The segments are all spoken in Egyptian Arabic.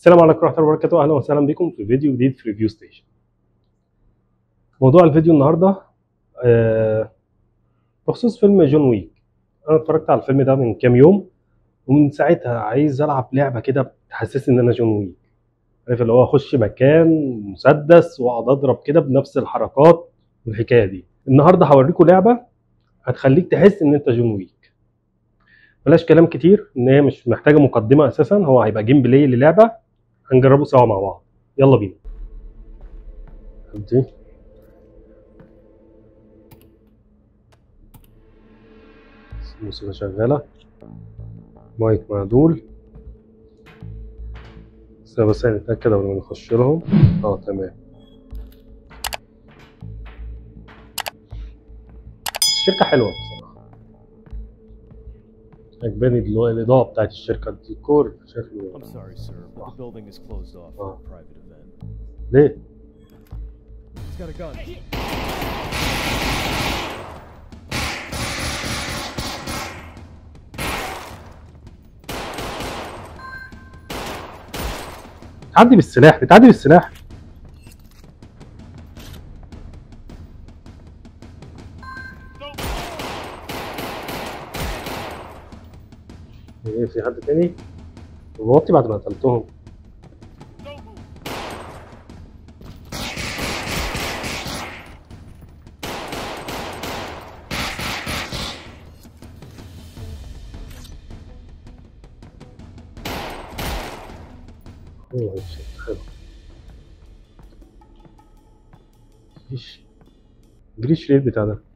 السلام عليكم ورحمه الله وبركاته اهلا وسهلا بكم في فيديو جديد في ريفيو ستيشن موضوع الفيديو النهارده آه، بخصوص فيلم جون ويك انا اتفرجت على الفيلم ده من كام يوم ومن ساعتها عايز العب لعبه كده تحسسني ان انا جون ويك عارف اللي هو اخش مكان مسدس واقعد اضرب كده بنفس الحركات والحكايه دي النهارده هوريكم لعبه هتخليك تحس ان انت جون ويك بلاش كلام كتير ان هي مش محتاجه مقدمه اساسا هو هيبقى جيم بلاي للعبه هنجربه سوا مع بعض يلا بينا دي الموسيقى شغالة مايك معدول بس بس نتأكد قبل ما نخش لهم اه تمام الشركة حلوة بصراحة عجباني الو- الإضاءة بتاعت الشركة الديكور شكله I'm sorry, sir, but the building is closed off for a private event. ليه؟ He's got a gun. تعدي بالسلاح بتعدي بالسلاح ايه في حد تاني وطي بعد ما قتلتهم اوه شيت حلو ايش جريش ليه البتاع ده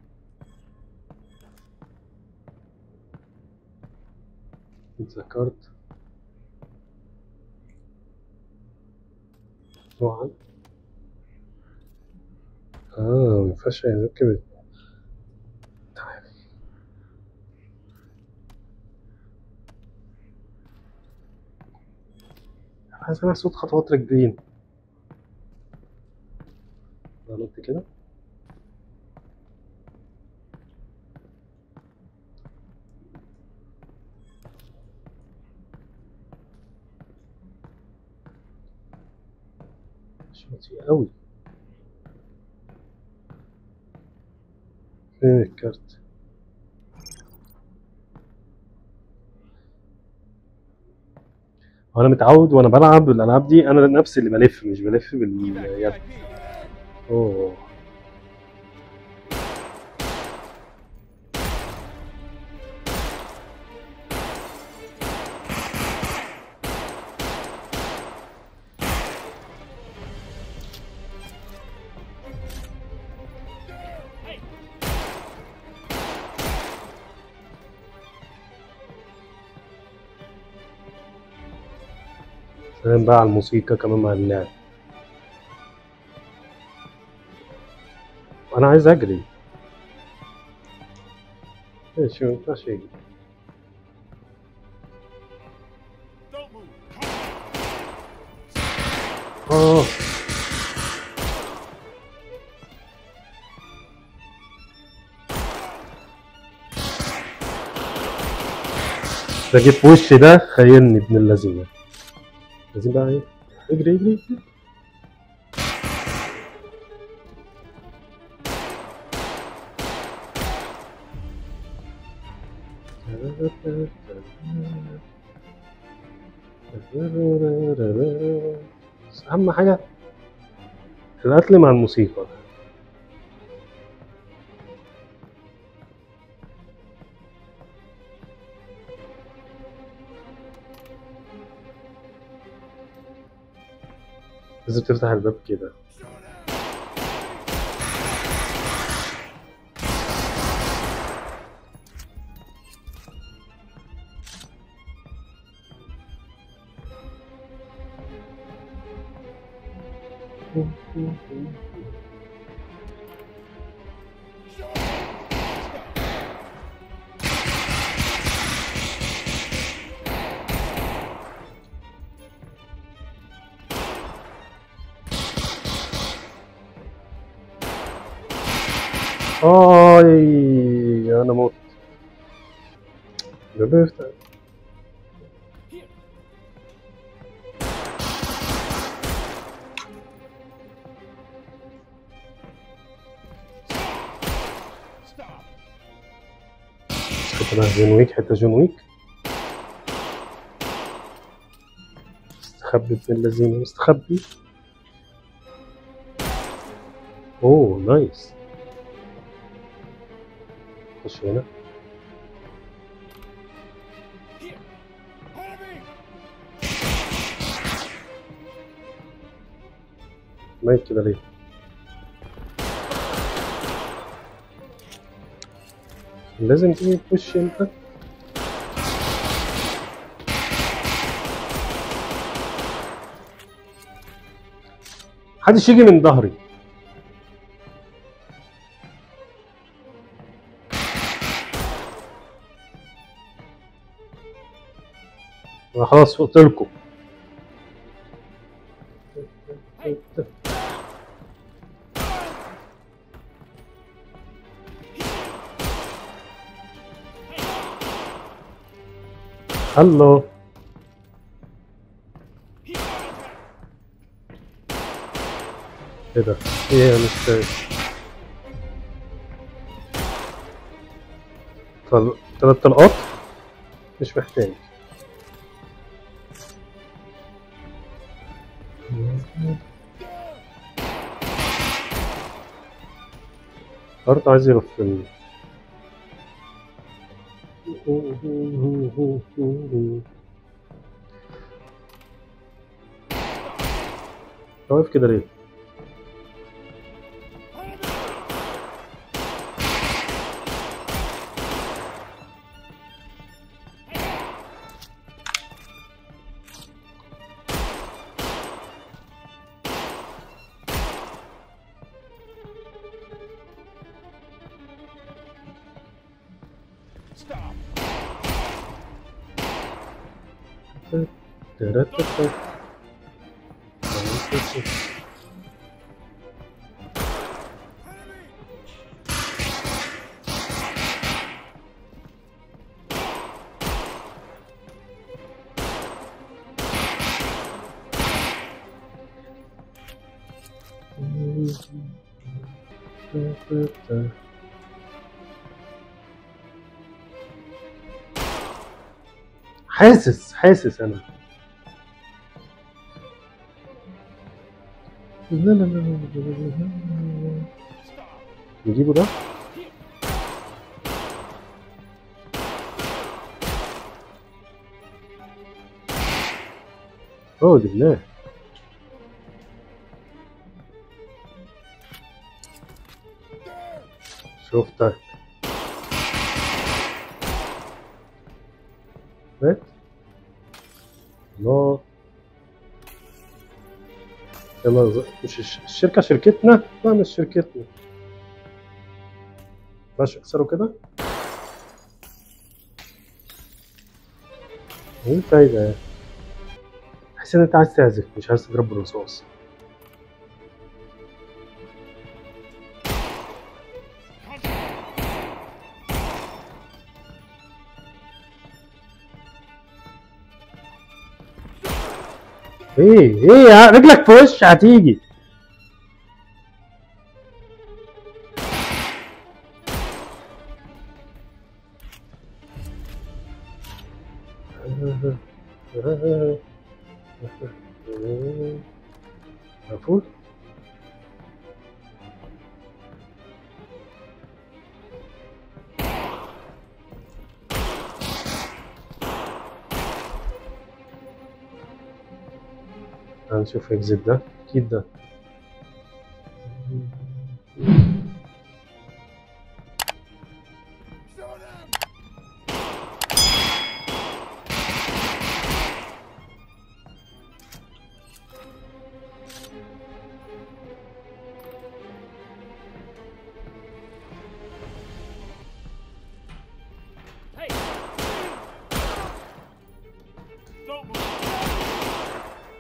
اتذكرت طبعا اه مينفعش يركب طيب عايز اسمع صوت خطوات رجلين عملت كده مش بطيء قوي فين الكارت وانا متعود وانا بلعب الالعاب دي انا نفسي اللي بلف مش بلف باليد اوه سلام بقى على الموسيقى كمان مع اللعب انا عايز اجري ايش ما ينفعش يجري اه ده جه في وشي ده خيلني ابن اللذينه لازم بقى ايه اجري اجري اجري بس اهم حاجه القتل مع الموسيقى لازم تفتح الباب كده اي انا موت الباب يفتح كده جون ويك حته جون ويك مستخبي ابن الذين مستخبي اوه نايس خش هنا ميت كده ليه لازم تيجي تخش انت محدش يجي من ظهري انا خلاص فقت لكم هلو ايه ده؟ ايه انا مش شايف طل... تلات طلقات مش محتاج أرض عايز يغفلني أنت واقف كده ليه؟ Stop. ترتت. حاسس حاسس انا لا لا لا لا لا لا لا. نجيبه ده اوه جبناه شفتك مات الله يلا ز- مش الش- الشركة شركتنا لا مش شركتنا ماشي اكسره كده ايه الفايدة يعني حاسس ان انت عايز تعزف مش عايز تضرب بالرصاص ايه ايه يا رجلك في وش هتيجي مفهوم هنشوف اكزيت ده اكيد ده Hey. Don't move.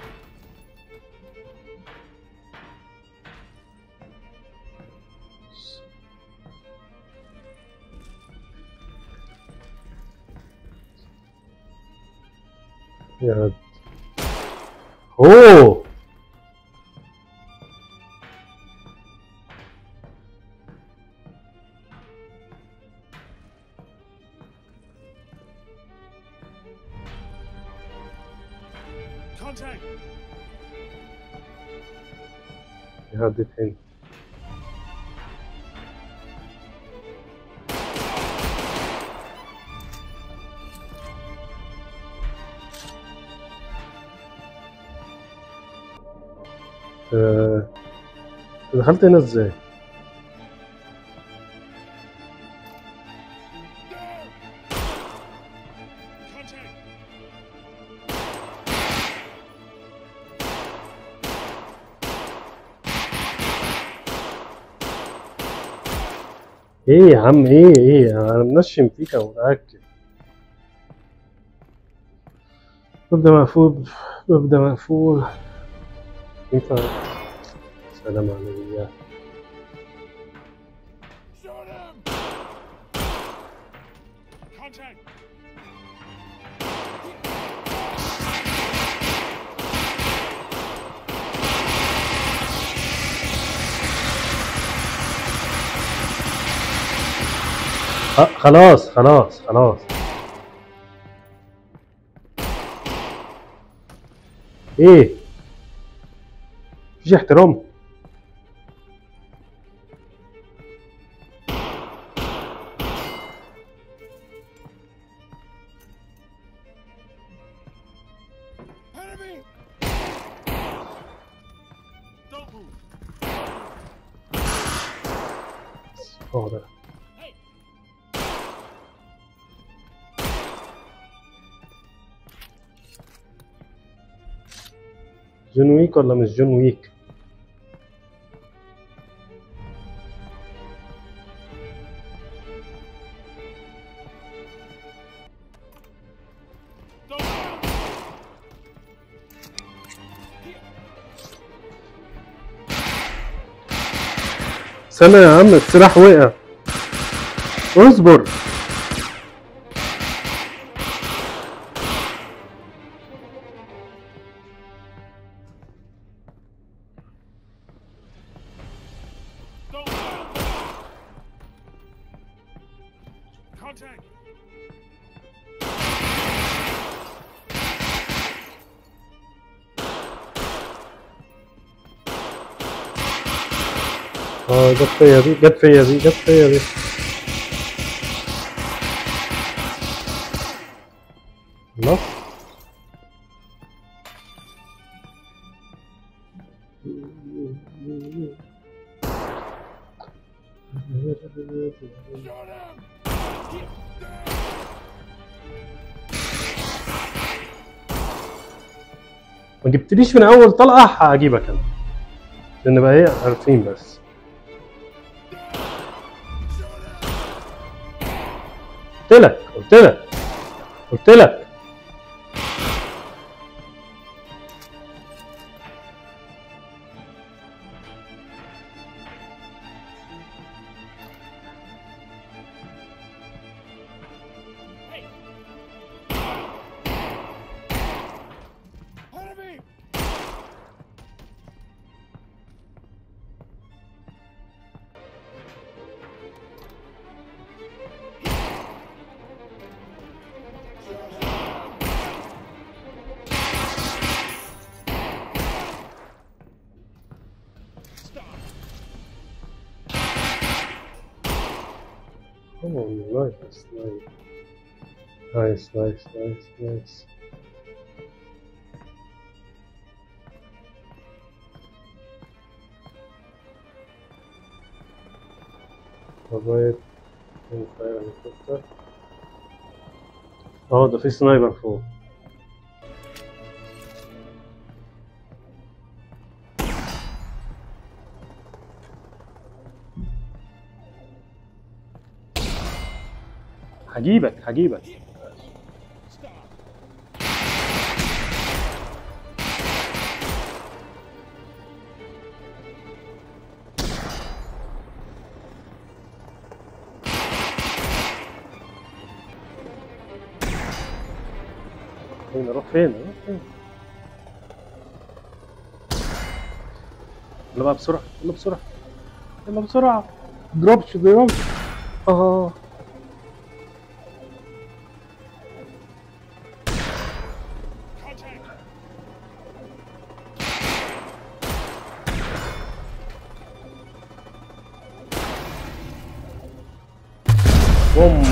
يا رب اوه Contact! يهدد هنا آه، دخلت هنا ازاي؟ Contact! ايه يا عم ايه ايه انا منشم فيك انا متأكد ببدأ مقفول ببدأ مقفول ينفع سلام عليا Shoot him! Contact! خ- خلاص خلاص خلاص ايه مفيش احترام Enemy! Don't move! هو ده Hey! جون ويك ولا مش جون ويك Don't move! سنة يا عم السلاح وقع اصبر Don't move! Contact! اه جت فيا دي جت فيا دي جت فيا دي خلاص Shoot him! ما جبتليش من اول طلقه هجيبك انا عشان نبقى ايه عارفين بس قلت لك قلت لك قلت لك Hey! Enemy! Stop! Oh, nice, nice. Nice, nice, nice, nice. لغاية فين فاير هليكوبتر اه ده في سنايبر فوق هجيبك هجيبك Stop! فين اروح فين اروح فين يلا بقى بسرعة يلا بسرعة يلا بسرعة دروبش دروبش اه Contact! بوم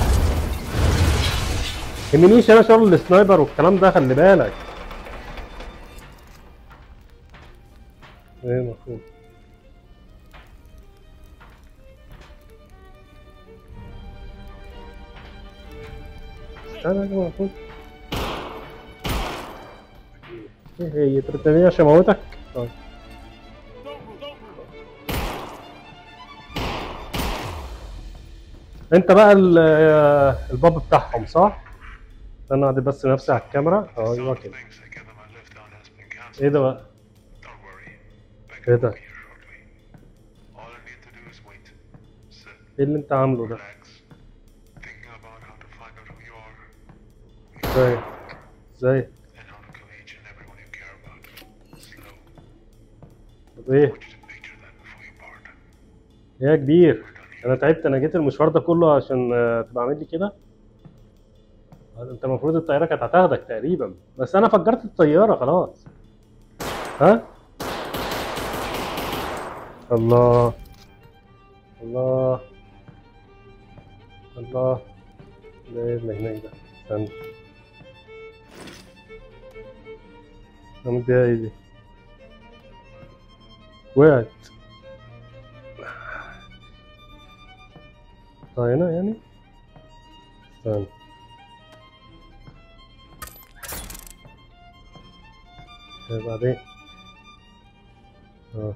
يهمنيش انا شغل السنايبر والكلام ده خلي بالك ايه المفروض استنى يا المفروض ايه هي ترتني عشان اموتك طيب Don't move. Don't move. انت بقى ال- الباب بتاعهم صح؟ استنى اعدل بس نفسي على الكاميرا ايوه كده Things I gave them a lift on has been cancelled. ايه ده بقى؟ Don't worry. I ايه can ده؟ be here shortly. All I need to do is wait. Sit, ايه اللي انت عامله ده؟ relax, thinking about how to find out who you are ازاي؟ ازاي؟ and how to kill each and everyone you care about. Slow. طب ايه؟ I want you to picture that before you part. يا كبير We're done here. انا تعبت انا جيت المشوار ده كله عشان آه، تبقى عامل لي كده انت المفروض الطياره كانت هتاخدك تقريبا بس انا فجرت الطياره خلاص ها الله الله الله ده ايه اللي هناك ده استنى عامل بيها ايه دي وقعت طيب هنا يعني استنى إيه بعدين اه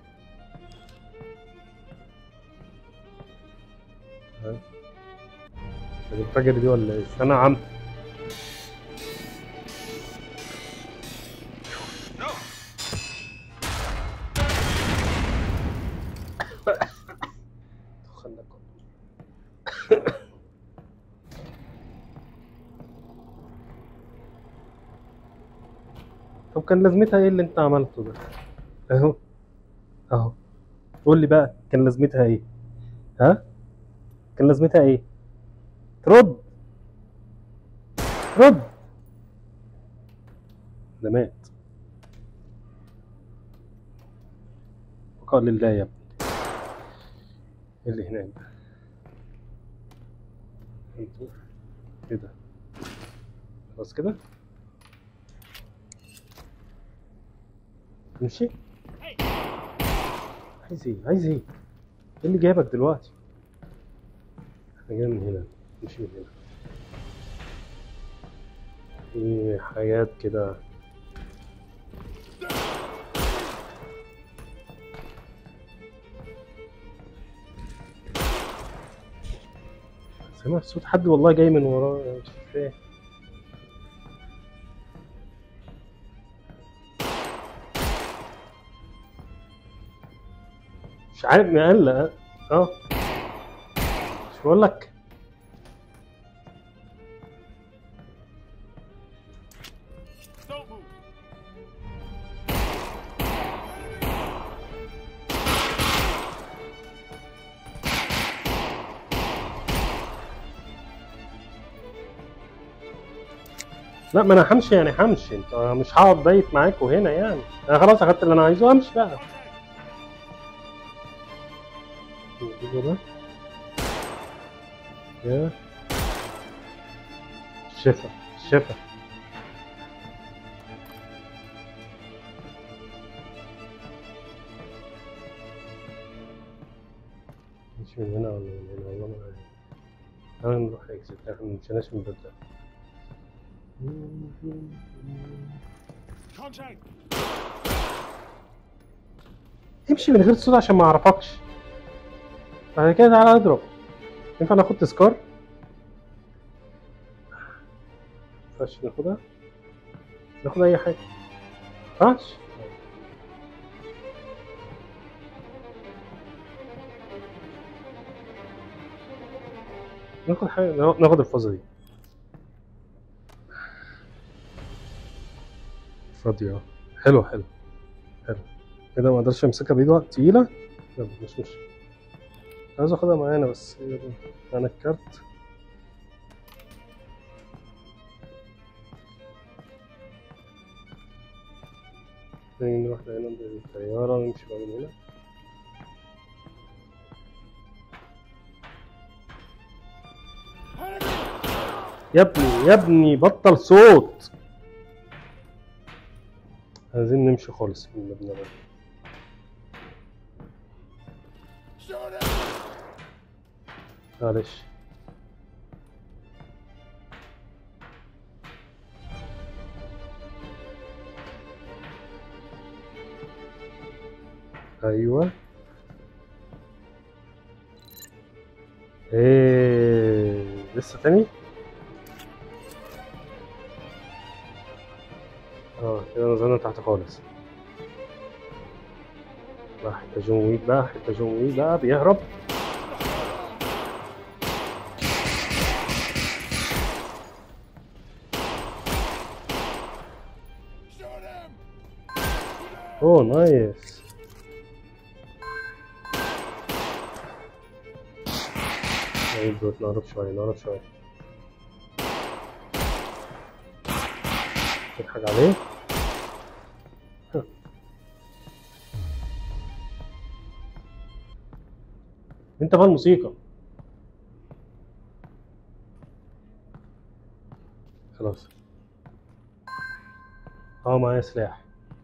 ها دي الفجر دي ولا ايه استنى يا عم خلك طب كان لازمتها ايه اللي انت عملته ده اهو اهو قول لي بقى كان لازمتها ايه ها كان لازمتها ايه ترد رد ده مات وقال لله يا ابني إيه اللي هناك ده انتوا ايه ده خلاص كده نمشي Hey, عايز ايه عايز ايه ايه اللي جايبك دلوقتي احنا جايين من هنا نمشي من هنا في حاجات كده سمعت صوت حد والله جاي من وراه مش فاهم مش عارف مقلق اه مش بقول لك don't move. لا ما انا همشي يعني همشي انت مش هقعد بايت معاكوا هنا يعني انا خلاص اخدت اللي انا عايزه امشي بقى Contact. نجيبه ده يا شفا شفا مش من هنا ولا من هنا والله ما عارف تعالى نروح اكزيت احنا مشيناش من الباب ده Contact. امشي من غير صوت عشان ما اعرفكش بعد كده تعالى اضرب ينفع ناخد تذكار مينفعش ناخدها ناخد اي حاجه مينفعش ناخد حاجه ناخد الفازه دي فاضية اه حلو حلو حلو كده ما اقدرش امسكها بايد واحدة تقيلة يلا مش مش عايز اخدها معانا بس يلا. معانا الكارت نيجي نروح لهنا عند الطيارة ونمشي بقى من هنا يا ابني يا ابني بطل صوت عايزين نمشي خالص من المبنى ده معلش ايوه ايه لسه تاني اه كده نزلنا تحت خالص بقى حتة جون ويك بقى حتة جون ويك بقى بيهرب اوه نايس عيد دوت نقرب شوية نقرب شوية تضحك عليه ها. انت بقى الموسيقى خلاص اه معايا سلاح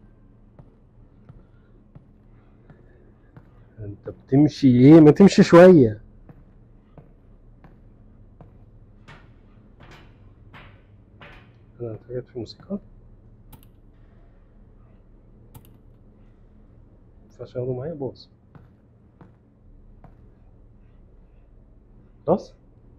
انت بتمشي ايه ما تمشي شوية انا اتفاجئت في الموسيقى مينفعش ياخدوا معايا باظ خلاص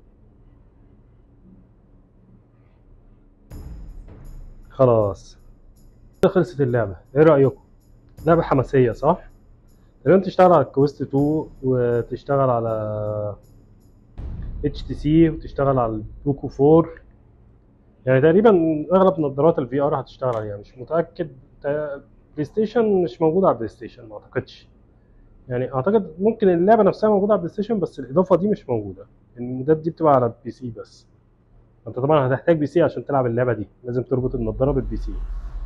خلاص كده خلصت اللعبة ايه رأيكم لعبة حماسية صح تقريبا تشتغل على الكويست 2 وتشتغل على اتش تي سي وتشتغل على البوكو 4 يعني تقريبا اغلب نظارات الفي ار هتشتغل عليها مش متاكد تا- بلاي ستيشن مش موجوده على بلاي ستيشن ما اعتقدش يعني اعتقد ممكن اللعبه نفسها موجوده على بلاي ستيشن بس الاضافه دي مش موجوده المودات دي بتبقى على البي سي بس انت طبعا هتحتاج بي سي عشان تلعب اللعبه دي لازم تربط النضاره بالبي سي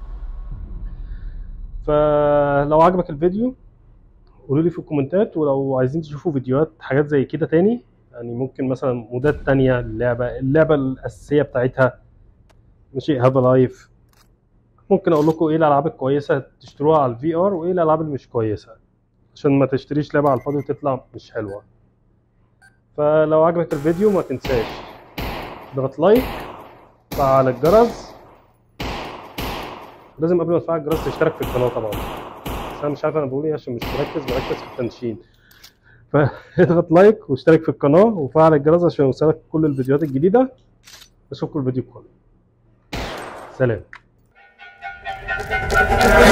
فلو عجبك الفيديو قولوا لي في الكومنتات ولو عايزين تشوفوا فيديوهات حاجات زي كده تاني يعني ممكن مثلا مودات تانية للعبة اللعبة الأساسية بتاعتها ماشي هاف لايف ممكن اقول لكم ايه الالعاب الكويسه تشتروها على الفي ار وايه الالعاب اللي مش كويسه عشان ما تشتريش لعبه على الفاضي وتطلع مش حلوه فلو عجبك الفيديو ما تنساش تضغط لايك فعل الجرس لازم قبل ما تفعل الجرس تشترك في القناه طبعا بس انا مش عارف انا بقول ايه عشان مش مركز مركز في التنشين فاضغط لايك واشترك في القناه وفعل الجرس عشان يوصلك كل الفيديوهات الجديده اشوفكم الفيديو القادم سلام